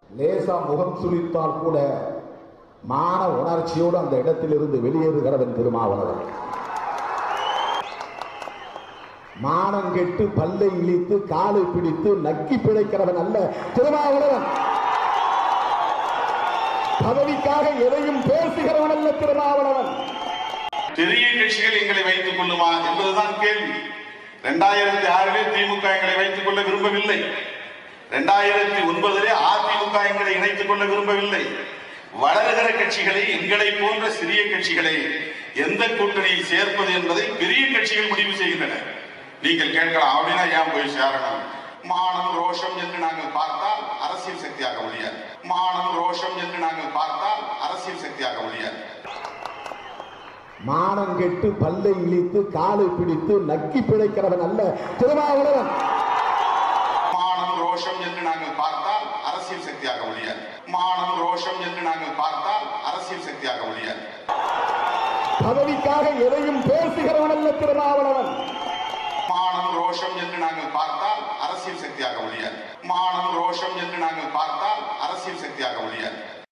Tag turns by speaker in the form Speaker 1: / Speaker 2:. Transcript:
Speaker 1: லேசா முகம் சுளித்தால் கூட மான உணர்ச்சியோடு அந்த இடத்திலிருந்து வெளியேறுகிறவன் திருமாவளவன் மானம் கெட்டு பல்லை இழித்து காலை பிடித்து நக்கி பிழைக்கிறவன் அல்ல திருமாவளவன் பதவிக்காக எதையும் பேசுகிறவன் அல்ல திருமாவளவன்
Speaker 2: பெரிய கட்சிகள் எங்களை வைத்துக் கொள்ளுமா என்பதுதான் கேள்வி இரண்டாயிரத்தி ஆறிலே திமுக எங்களை வைத்துக் கொள்ள விரும்பவில்லை இரண்டாயிரத்தி ஒன்பதிலே அதிமுக எங்களை இணைத்துக் கொள்ள விரும்பவில்லை வளர்கிற கட்சிகளை எங்களை போன்ற சிறிய கட்சிகளை எந்த கூட்டணியில் சேர்ப்பது என்பதை பெரிய கட்சிகள் முடிவு செய்கின்றன நீங்கள் கேட்கலாம் அப்படின்னா ஏன் போய் சேரணும் மானம் ரோஷம் என்று நாங்கள் பார்த்தால் அரசியல் சக்தியாக முடியாது மானம் ரோஷம் என்று நாங்கள் பார்த்தால் அரசியல் சக்தியாக முடியாது
Speaker 1: மானம் கெட்டு பல்லை இழித்து காலை பிடித்து நக்கி பிழைக்கிறவன் அல்ல திருமாவளவன்
Speaker 2: மானம் ரோஷம் என்று நாங்கள் பார்த்தால் அரசியல் சக்தியாக முடியாது மானம் ரோஷம் என்று நாங்கள் பார்த்தால் அரசியல் சக்தியாக முடியாது
Speaker 1: பதவிக்காக எதையும் பேசுகிறவன் அல்ல திருமாவளவன்
Speaker 2: மானம் ரோஷம் என்று நாங்கள் பார்த்தால் அரசியல் சக்தியாக முடியாது மானம் ரோஷம் என்று நாங்கள் பார்த்தால் அரசியல் சக்தியாக முடியாது